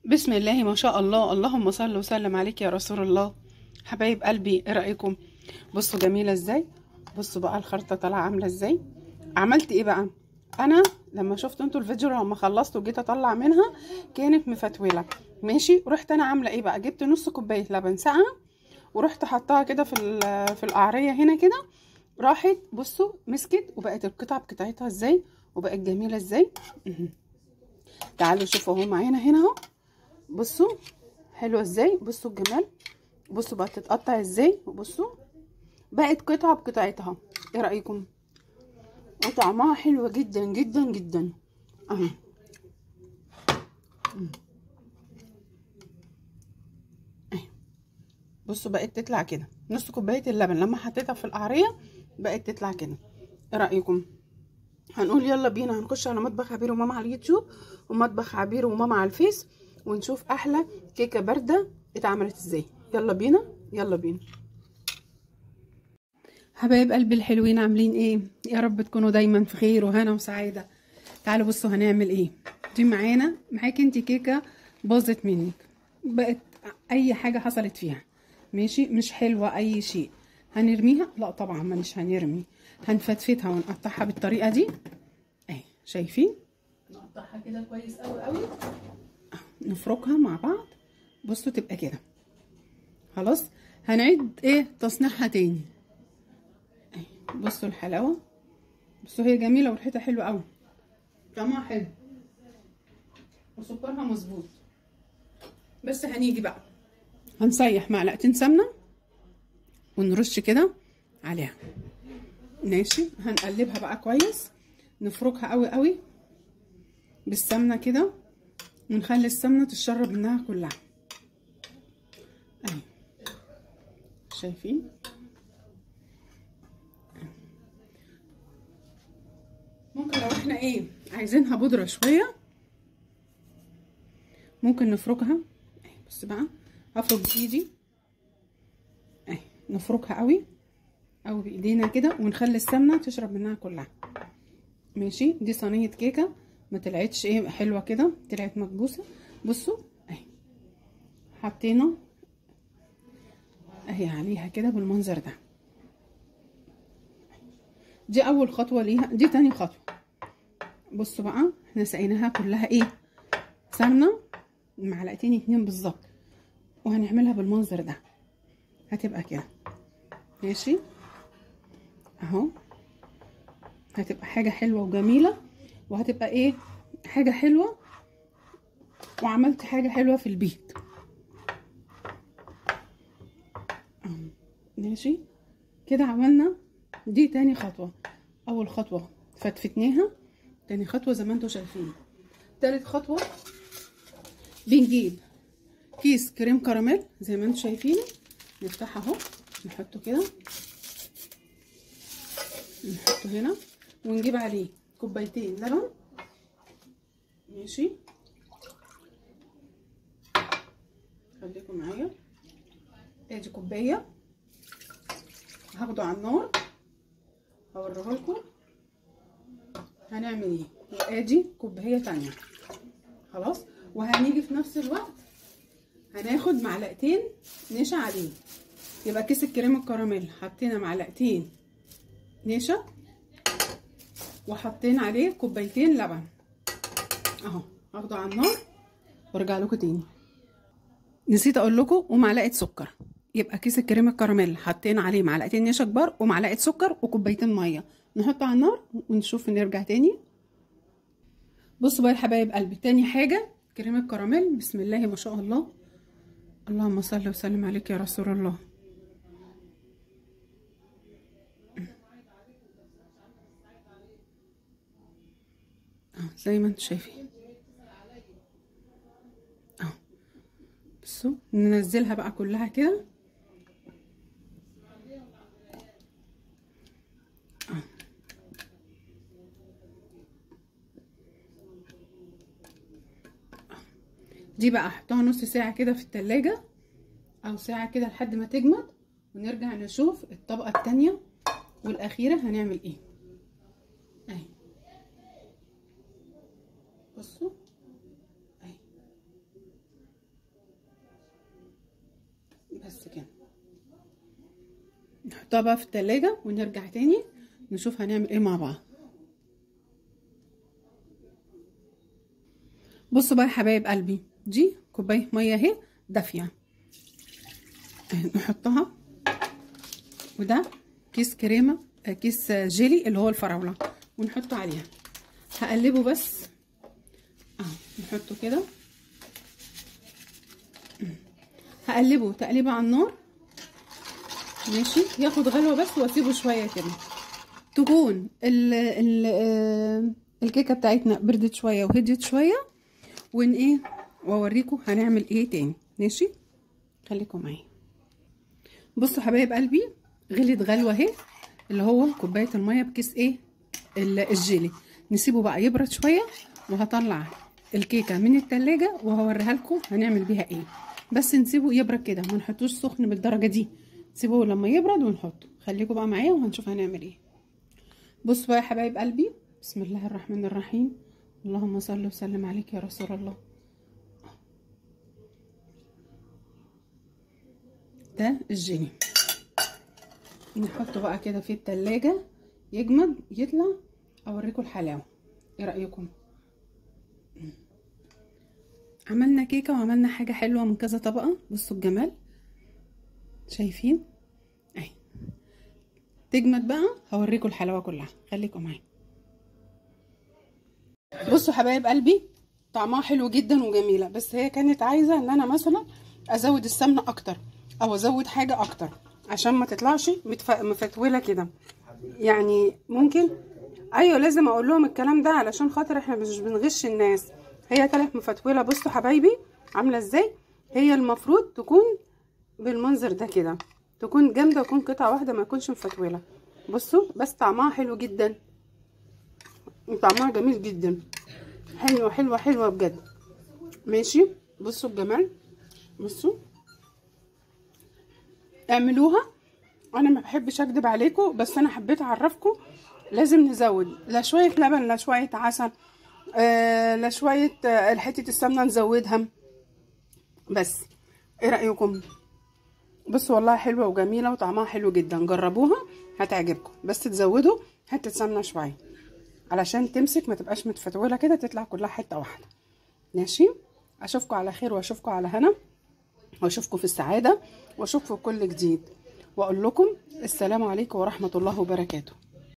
بسم الله ما شاء الله اللهم صل وسلم عليك يا رسول الله حبايب قلبي ايه رايكم بصوا جميله ازاي بصوا بقى الخرطه طالعه عامله ازاي عملت ايه بقى انا لما شفت انتوا الفيديو لما خلصت وجيت اطلع منها كانت مفتوله ماشي رحت انا عامله ايه بقى جبت نص كوبايه لبن ساقعه ورحت حطاها كده في في القعريه هنا كده راحت بصوا مسكت وبقت القطعه بقطعتها ازاي وبقت جميله ازاي تعالوا شوفوا اهو معانا هنا اهو بصوا حلوه ازاي بصوا الجمال بصوا بقت تتقطع ازاي وبصوا بقت قطعه بقطعتها ايه رايكم وطعمها حلو جدا جدا جدا اهو بصوا بقت تطلع كده نص كوبايه اللبن لما حطيتها في القعريه بقت تطلع كده ايه رايكم هنقول يلا بينا هنخش على مطبخ عبير وماما على اليوتيوب ومطبخ عبير وماما على الفيس ونشوف احلى كيكه بارده اتعملت ازاي يلا بينا يلا بينا حبايب قلبي الحلوين عاملين ايه يا رب تكونوا دايما في خير وهنا وسعاده تعالوا بصوا هنعمل ايه دي معانا معاكي انت كيكه باظت منك بقت اي حاجه حصلت فيها ماشي مش حلوه اي شيء هنرميها لا طبعا ما مش هنرمي هنفتفتها ونقطعها بالطريقه دي اهي شايفين نقطعها كده كويس قوي قوي نفركها مع بعض بصوا تبقى كده خلاص هنعيد ايه تصنيعها تاني اهي بصوا الحلاوه بصوا هي جميله وريحتها حلوه قوي طعمها حلو وسكرها مظبوط بس هنيجي بقى هنسيح معلقتين سمنه ونرش كده عليها ماشي هنقلبها بقى كويس نفركها قوي قوي بالسمنه كده ونخلي السمنه تشرب منها كلها اهي شايفين ممكن لو احنا ايه عايزينها بودره شويه ممكن نفركها اهي بص بقى هفرك بايدي اهي نفركها قوي او بايدينا كده ونخلي السمنه تشرب منها كلها ماشي دي صينيه كيكه ما طلعتش ايه حلوه كده طلعت مكبوسه بصوا اهي حطينا اهي عليها كده بالمنظر ده دي اول خطوه ليها دي تاني خطوه بصوا بقى احنا سقيناها كلها ايه سمنه معلقتين اتنين بالظبط وهنعملها بالمنظر ده هتبقى كده ماشي اهو هتبقى حاجه حلوه وجميله وهتبقى ايه حاجه حلوه وعملت حاجه حلوه في البيت ماشي كده عملنا دي تاني خطوه اول خطوه فتفتناها تاني خطوه زي ما انتم شايفين تالت خطوه بنجيب كيس كريم كراميل زي ما انتم شايفين نفتحه اهو نحطه كده نحطه هنا ونجيب عليه كوبايتين لبن ماشي خليكم معايا ادي كوبايه هاخده على النار هوريه لكم هنعمل ايه وادي كوبايه تانية خلاص وهنيجي في نفس الوقت هناخد معلقتين نشا عليه يبقى كيس الكريم الكراميل حطينا معلقتين نشا وحطينا عليه كوبايتين لبن اهو هاخده على النار وارجع لكم تاني نسيت اقول لكم ومعلقه سكر يبقى كيس الكريم الكراميل حطينا عليه معلقتين نشا كبار ومعلقه سكر وكوبايتين ميه نحطه على النار ونشوف نرجع تاني بصوا بقى يا حبايب قلبي تاني حاجه كريم الكراميل بسم الله ما شاء الله اللهم صل وسلم عليك يا رسول الله اهو زي ما انتم شايفين اهو بصوا ننزلها بقى كلها كده دي بقى احطها نص ساعة كده في التلاجة او ساعة كده لحد ما تجمد ونرجع نشوف الطبقة التانية والاخيرة هنعمل ايه اهي بصوا اهي بس كده نحطها بقى في التلاجة ونرجع تاني نشوف هنعمل ايه مع بعض بصوا بقى يا حبايب قلبي دي كوبايه ميه اهي دافيه نحطها وده كيس كريمه كيس جيلي اللي هو الفراوله ونحطه عليها هقلبه بس اهو نحطه كده هقلبه تقليبه على النار ماشي ياخد غلوه بس واسيبه شويه كده تكون ال ال الكيكه بتاعتنا بردت شويه وهديت شويه ون ايه واوريكم هنعمل ايه تاني ماشي خليكم معايا بصوا حبايب قلبي غلت غلوه اهي اللي هو كوبايه الميه بكيس ايه الجيلي نسيبه بقى يبرد شويه وهطلع الكيكه من التلاجة وهوريها لكم هنعمل بيها ايه بس نسيبه يبرد كده ما نحطوش سخن بالدرجه دي سيبوه لما يبرد ونحطه خليكم بقى معايا وهنشوف هنعمل ايه بصوا بقى يا حبايب قلبي بسم الله الرحمن الرحيم اللهم صل وسلم عليك يا رسول الله ده الجيلي نحطه بقى كده في التلاجة يجمد يطلع اوريكم الحلاوه ايه رايكم عملنا كيكه وعملنا حاجه حلوه من كذا طبقه بصوا الجمال شايفين اهي تجمد بقى هوريكم الحلاوه كلها خليكم معايا بصوا حبايب قلبي طعمها حلو جدا وجميله بس هي كانت عايزه ان انا مثلا ازود السمنه اكتر او ازود حاجه اكتر عشان ما تطلعش متف... مفتوله كده يعني ممكن ايوه لازم اقول لهم الكلام ده علشان خاطر احنا مش بنغش الناس هي طلعت مفتوله بصوا حبايبي عامله ازاي هي المفروض تكون بالمنظر ده كده تكون جامده وتكون قطعه واحده ما تكونش مفتوله بصوا بس طعمها حلو جدا طعمها جميل جدا حلوه حلوه حلوه بجد ماشي بصوا الجمال بصوا اعملوها انا ما بحبش اكدب عليكم بس انا حبيت اعرفكم لازم نزود لا شويه لبن لا شويه عسل آه لا شويه آه حته السمنه نزودها بس ايه رايكم بصوا والله حلوه وجميله وطعمها حلو جدا جربوها هتعجبكم بس تزودوا حته سمنه شويه علشان تمسك ما تبقاش متفتوله كده تطلع كلها حته واحده ماشي اشوفكم على خير واشوفكم على هنا واشوفكم في السعاده واشوفكم كل جديد واقول لكم السلام عليكم ورحمه الله وبركاته